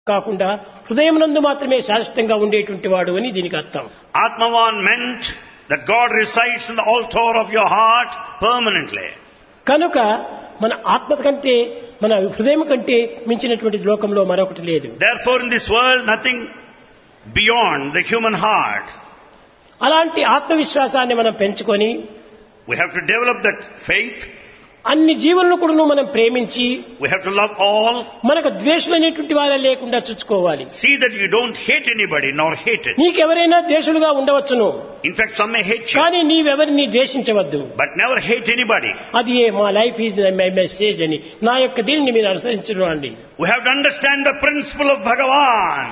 కాకుండా హృదయం నందు మాత్రమే శాశ్వతంగా ఉండేటువంటి వాడు అని దీనికి అర్థం Atmavan meant that God resides in the altar of your heart permanently. కనుక మన ఆత్మ కంటే మన హృదయం కంటే మించినటువంటి లోకంలో మరొకటి లేదు Therefore, in this world, nothing beyond the human heart. అలాంటి ఆత్మవిశ్వాసాన్ని మనం పెంచుకొని We have to develop that faith. అన్ని జీవులను కూడా మనం ప్రేమించి We have to love all. మనకు ద్వేషులైనటువంటి వారే లేకుండా చూసుకోవాలి See that you don't hate anybody nor hate it. నీకెవరైనా ద్వేషులుగా ఉండవచ్చును In fact, some may hate you, కానీ నీవెవరిని ద్వేషించవద్దు but never hate anybody. అది ఏ మా లైఫ్ ఈజ్ మై మెసేజ్ అని నా యొక్క దీనిని మీరు అనుసరించడం అండి We have to understand the principle of Bhagavan.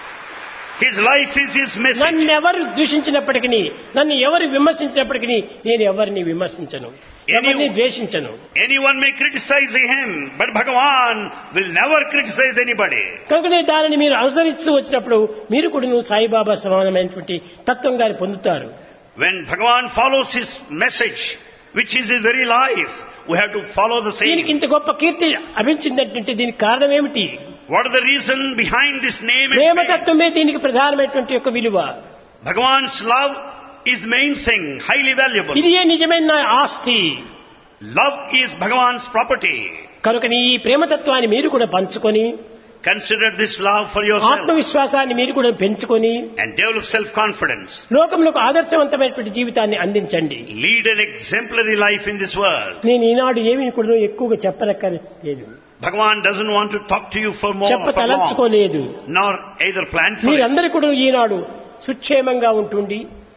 His life is his message. నన్ను ఎవరు దూషించినప్పటికీ నన్ను ఎవరు విమర్శించినప్పటికీ నేను ఎవరిని విమర్శించను ఎవరిని ద్వేషించను Anyone may criticize him, but Bhagavan will never criticize anybody. కనుకనే దానిని మీరు అనుసరిస్తూ వచ్చినప్పుడు మీరు కూడా సాయిబాబా సమానమైనటువంటి తత్వం గారి పొందుతారు When Bhagavan follows his message, which is his very life, we have to follow the దీనికి same. ఇంత గొప్ప కీర్తి అభించిందంటే దీనికి కారణం ఏమిటి What is the reason behind this name and fame? ప్రేమతత్వమే దీనికి ప్రధానమైనటువంటి యొక్క విలువ Bhagavan's love is the main thing, highly valuable. ఇది ఏ నిజమైన నా ఆస్తి Love is Bhagavan's property. కనుక ఈ ప్రేమతత్వాన్ని మీరు కూడా పంచుకొని Consider this love for yourself ఆత్మవిశ్వాసాన్ని మీరు కూడా పెంచుకొని and develop self-confidence. లోకంలో ఆదర్శవంతమైనటువంటి జీవితాన్ని అందించండి Lead an exemplary life in this world. నేను ఈనాడు ఏమి కూడా ఎక్కువగా చెప్పనక్కర్లేదు Bhagavan doesn't want to talk to you for more చెప్ప for long, తలంచుకోలేదు nor either plan for it. మీరందరూ కూడా ఈనాడు సుక్షేమంగా ఉంటుండి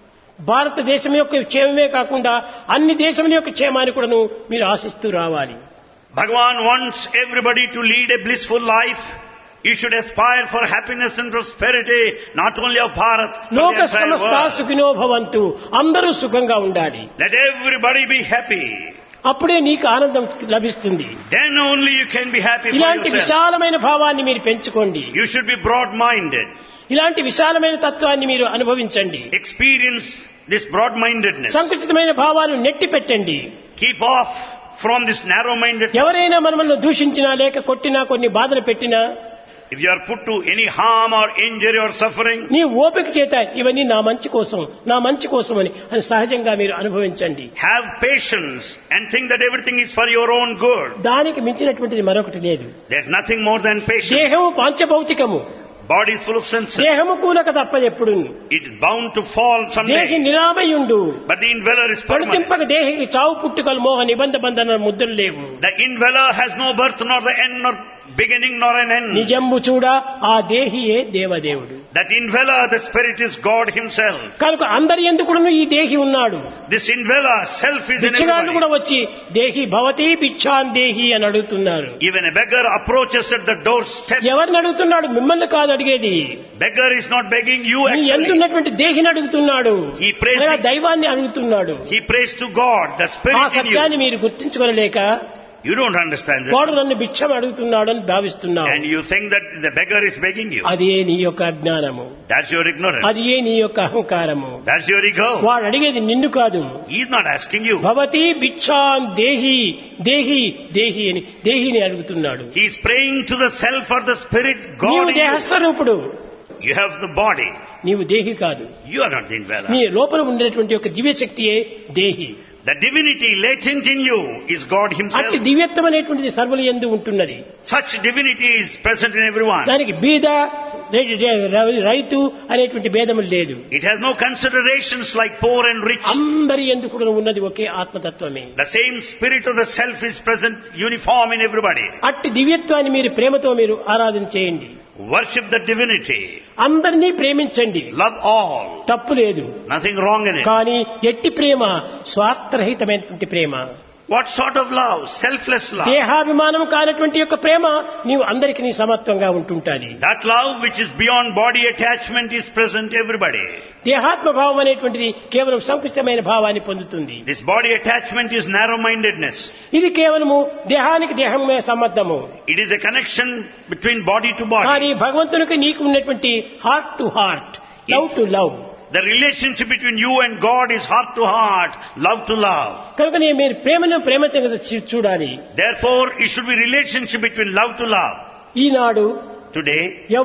భారతదేశం యొక్క క్షేమమే కాకుండా అన్ని దేశముల యొక్క క్షేమాన్ని కూడాను మీరు ఆశిస్తూ రావాలి Bhagavan wants everybody to lead a blissful life. You should aspire for happiness and prosperity, not only of Bharat, but the లోక entire సమస్త world. సుఖినో భవంతు అందరూ సుఖంగా ఉండాలి Let everybody be happy. అప్పుడే నీకు ఆనందం లభిస్తుంది Then only you can be happy for ఇలాంటి yourself. విశాలమైన భావాన్ని మీరు పెంచుకోండి You should be broad-minded. ఇలాంటి విశాలమైన తత్వాన్ని మీరు అనుభవించండి Experience this broad-mindedness. సంకుచితమైన భావాలు నెట్టి పెట్టండి Keep off from this narrow-mindedness. ఎవరైనా మనల్ని దూషించినా లేక కొట్టినా కొన్ని బాధలు పెట్టినా If you are put to any harm or injury or suffering, నీ ఓపిక చేత ఇవన్నీ నా మంచి కోసం నా మంచి కోసం అని అని సహజంగా మీరు అనుభవించండి have patience and think that everything is for your own good. దానికి మించినటువంటిది మరొకటి లేదు There's nothing more than patience. దేహము పాంచభౌతికము Body is full of senses. దేహము కూలక తప్పదెప్పుడు It is bound to fall దేహి someday. నిరామయుండు But the indweller is permanent. కడుతింపక దేహికి చావు పుట్టుకలు మోహ నిబంధ బంధన ముద్రలు లేవు The indweller has no birth nor the end nor beginning nor an end. నిజంబు చూడ ఆ దేహియే దేవదేవుడు That indweller, the spirit is God himself. కనుక అందరి ఎందుకును ఈ దేహి ఉన్నాడు This indweller, self is in బిచ్చగాళ్ళు కూడా everybody. వచ్చి దేహి భవతి పిచ్చాన్ దేహి అని అడుగుతున్నారు Even a beggar approaches at the doorstep. ఎవరిని అడుగుతున్నాడు మిమ్మల్ని కాదు అడిగేది Beggar is not begging you నీ actually. ఎందున్నటువంటి దేహిని అడుగుతున్నాడు He prays అనగా the- దైవాన్ని అడుగుతున్నాడు He prays to God, the ఆ spirit in సత్యాన్ని you. మీరు గుర్తించుకోలేక You don't understand వాడు that. నన్ను భిక్షం అడుగుతున్నాడు అని భావిస్తున్నావు And you think that the beggar is begging you. అదే నీ యొక్క అజ్ఞానము That's your ignorance. అది ఏ నీ యొక్క అహంకారము That's your ego. వాడు అడిగేది నిన్ను కాదు He's not asking you. భవతి భిక్షాన్ దేహి దేహి దేహి అని దేహిని అడుగుతున్నాడు He's praying to the self or the spirit, God నీవు in you. దేహస్వరూపుడు You have the body. నీవు దేహి కాదు You are not the indweller. నీ లోపల ఉండేటువంటి యొక్క దివ్యశక్తియే దేహి The divinity latent in you is God అట్టి himself. దివ్యత్వం అనేటువంటిది సర్వుల ఎందు ఉంటున్నది Such divinity is present in everyone. దానికి బీద రై- రై- రైతు అనేటువంటి భేదము లేదు It has no considerations like poor and rich. అందరి ఎందుకు కూడా ఉన్నది ఒకే ఆత్మతత్వమే The same spirit of the self is present uniform in everybody. అట్టి దివ్యత్వాన్ని మీరు ప్రేమతో మీరు ఆరాధన చేయండి Worship the divinity. అందరినీ ప్రేమించండి Love all. తప్పు లేదు Nothing wrong in it. కానీ ఎట్టి ప్రేమ స్వార్థరహితమైనటువంటి ప్రేమ What sort of love? Selfless love. దేహాభిమానం కానటువంటి యొక్క ప్రేమ నీవు అందరికి నీ సమత్వంగా ఉంటుంటాది That love which is beyond body attachment is present everybody. దేహాత్మ భావం అనేటువంటిది కేవలం సంకుచితమైన భావాన్ని పొందుతుంది This body attachment is narrow-mindedness. ఇది కేవలము దేహానికి దేహమే సంబంధము It is a connection between body to కానీ body. భగవంతునికి నీకు ఉన్నటువంటి heart to heart love to love The relationship between you and God is heart to heart, love to love. కనుక నేను మీరు ప్రేమను ప్రేమ చూడాలి Therefore, it should be relationship between love to love. Eenadu Today,